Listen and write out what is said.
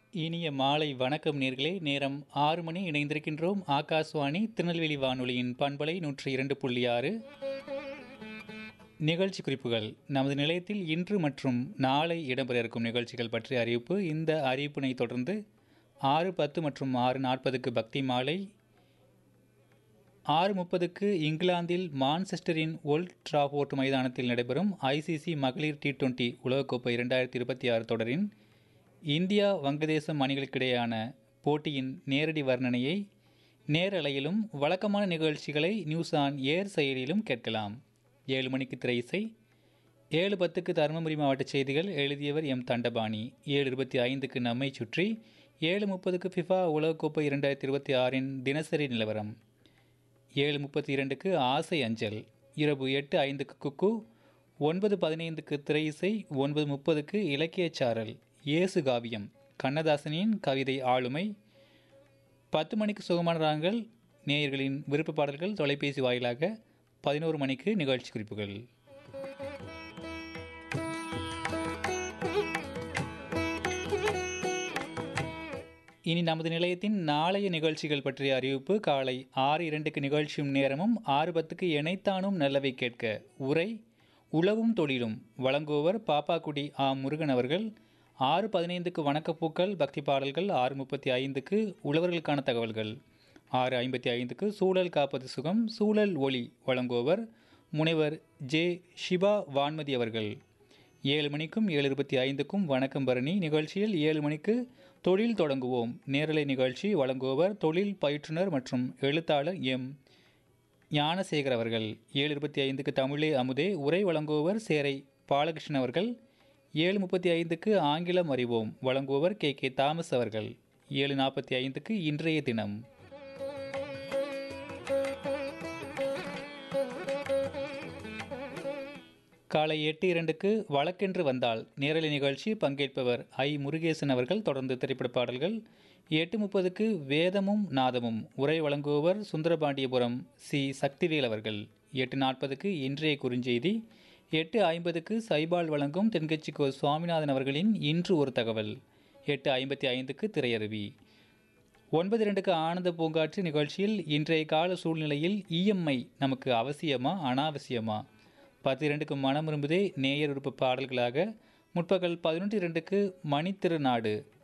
இனிய மாலை வணக்கம் நேர்களே நேரம் ஆறு மணி இணைந்திருக்கின்றோம் ஆகாஷ்வாணி திருநெல்வேலி வானொலியின் பண்பலை நூற்றி இரண்டு புள்ளி ஆறு நிகழ்ச்சி குறிப்புகள் நமது நிலையத்தில் இன்று மற்றும் நாளை இடம்பெற இருக்கும் நிகழ்ச்சிகள் பற்றிய அறிவிப்பு இந்த அறிவிப்பினை தொடர்ந்து ஆறு பத்து மற்றும் ஆறு நாற்பதுக்கு பக்தி மாலை ஆறு முப்பதுக்கு இங்கிலாந்தில் மான்செஸ்டரின் ஓல்ட் டிராஃபோர்ட் மைதானத்தில் நடைபெறும் ஐசிசி மகளிர் டி டுவெண்டி உலகக்கோப்பை இரண்டாயிரத்தி இருபத்தி ஆறு தொடரின் இந்தியா வங்கதேசம் அணிகளுக்கிடையேயான போட்டியின் நேரடி வர்ணனையை நேரலையிலும் வழக்கமான நிகழ்ச்சிகளை நியூஸ் ஆன் ஏர் செயலியிலும் கேட்கலாம் ஏழு மணிக்கு திரை இசை ஏழு பத்துக்கு தருமபுரி மாவட்ட செய்திகள் எழுதியவர் எம் தண்டபாணி ஏழு இருபத்தி ஐந்துக்கு நம்மை சுற்றி ஏழு முப்பதுக்கு ஃபிஃபா உலகக்கோப்பை இரண்டாயிரத்தி இருபத்தி ஆறின் தினசரி நிலவரம் ஏழு முப்பத்தி இரண்டுக்கு ஆசை அஞ்சல் இரவு எட்டு ஐந்துக்கு குக்கு ஒன்பது பதினைந்துக்கு திரை இசை ஒன்பது முப்பதுக்கு இலக்கியச் சாரல் இயேசு காவியம் கண்ணதாசனின் கவிதை ஆளுமை பத்து மணிக்கு சுகமான ராகங்கள் நேயர்களின் விருப்ப பாடல்கள் தொலைபேசி வாயிலாக பதினோரு மணிக்கு நிகழ்ச்சி குறிப்புகள் இனி நமது நிலையத்தின் நாளைய நிகழ்ச்சிகள் பற்றிய அறிவிப்பு காலை ஆறு இரண்டுக்கு நிகழ்ச்சியும் நேரமும் ஆறு பத்துக்கு இணைத்தானும் நல்லவை கேட்க உரை உழவும் தொழிலும் வழங்குபவர் பாப்பாக்குடி ஆ முருகன் அவர்கள் ஆறு பதினைந்துக்கு வணக்கப்பூக்கள் பக்தி பாடல்கள் ஆறு முப்பத்தி ஐந்துக்கு உழவர்களுக்கான தகவல்கள் ஆறு ஐம்பத்தி ஐந்துக்கு சூழல் காப்பது சுகம் சூழல் ஒளி வழங்குபவர் முனைவர் ஜே ஷிபா வான்மதி அவர்கள் ஏழு மணிக்கும் ஏழு இருபத்தி ஐந்துக்கும் வணக்கம் பரணி நிகழ்ச்சியில் ஏழு மணிக்கு தொழில் தொடங்குவோம் நேரலை நிகழ்ச்சி வழங்குபவர் தொழில் பயிற்றுனர் மற்றும் எழுத்தாளர் எம் ஞானசேகர் அவர்கள் ஏழு இருபத்தி ஐந்துக்கு தமிழே அமுதே உரை வழங்குபவர் சேரை பாலகிருஷ்ணன் அவர்கள் ஏழு முப்பத்தி ஐந்துக்கு ஆங்கிலம் அறிவோம் வழங்குபவர் கே கே தாமஸ் அவர்கள் ஏழு நாற்பத்தி ஐந்துக்கு இன்றைய தினம் காலை எட்டு இரண்டுக்கு வழக்கென்று வந்தால் நேரலை நிகழ்ச்சி பங்கேற்பவர் ஐ முருகேசன் அவர்கள் தொடர்ந்து திரைப்பட பாடல்கள் எட்டு முப்பதுக்கு வேதமும் நாதமும் உரை வழங்குபவர் சுந்தரபாண்டியபுரம் சி சக்திவேல் அவர்கள் எட்டு நாற்பதுக்கு இன்றைய குறுஞ்செய்தி எட்டு ஐம்பதுக்கு சைபால் வழங்கும் தென்கட்சிக்கோ சுவாமிநாதன் அவர்களின் இன்று ஒரு தகவல் எட்டு ஐம்பத்தி ஐந்துக்கு திரையருவி ஒன்பது இரண்டுக்கு ஆனந்த பூங்காற்று நிகழ்ச்சியில் இன்றைய கால சூழ்நிலையில் இஎம்ஐ நமக்கு அவசியமா அனாவசியமா பத்து இரண்டுக்கு மனம் விரும்புதே நேயர் உறுப்பு பாடல்களாக முற்பகல் பதினொன்று இரண்டுக்கு மணித்திருநாடு